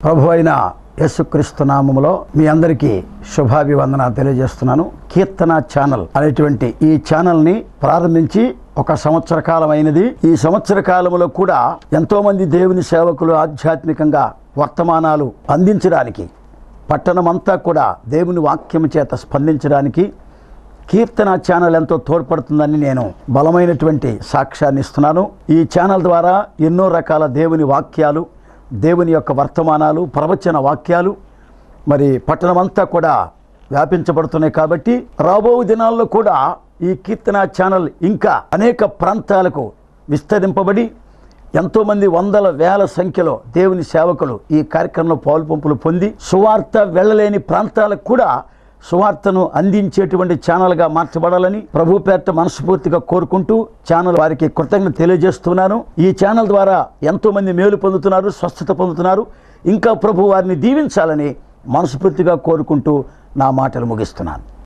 ప్రభు అయిన యేసుక్రీస్తు నామములో మీ అందరికీ శుభాభివందన తెలియజేస్తున్నాను కీర్తన ఛానల్ అనేటువంటి ఈ ఛానల్ని ప్రారంభించి ఒక సంవత్సర కాలం అయినది ఈ సంవత్సర కాలంలో కూడా ఎంతో మంది దేవుని సేవకులు ఆధ్యాత్మికంగా వర్తమానాలు అందించడానికి పట్టణమంతా కూడా దేవుని వాక్యం చేత స్పందించడానికి కీర్తన ఛానల్ ఎంతో తోడ్పడుతుందని నేను బలమైనటువంటి సాక్ష్యాన్ని ఇస్తున్నాను ఈ ఛానల్ ద్వారా ఎన్నో రకాల దేవుని వాక్యాలు దేవుని యొక్క వర్తమానాలు ప్రవచన వాక్యాలు మరి పట్టణమంతా కూడా వ్యాపించబడుతున్నాయి కాబట్టి రాబో దినాల్లో కూడా ఈ కీర్తన ఛానల్ ఇంకా అనేక ప్రాంతాలకు విస్తరింపబడి ఎంతోమంది వందల వేల సంఖ్యలో దేవుని సేవకులు ఈ కార్యక్రమంలో పాలుపంపులు పొంది సువార్త వెళ్ళలేని ప్రాంతాలకు కూడా సువార్తను అందించేటువంటి ఛానల్గా మార్చబడాలని ప్రభు పేట మనస్ఫూర్తిగా కోరుకుంటూ ఛానల్ వారికి కృతజ్ఞత తెలియజేస్తున్నాను ఈ ఛానల్ ద్వారా ఎంతో మంది మేలు పొందుతున్నారు స్వస్థత పొందుతున్నారు ఇంకా ప్రభు వారిని దీవించాలని మనస్ఫూర్తిగా కోరుకుంటూ నా మాటలు ముగిస్తున్నాను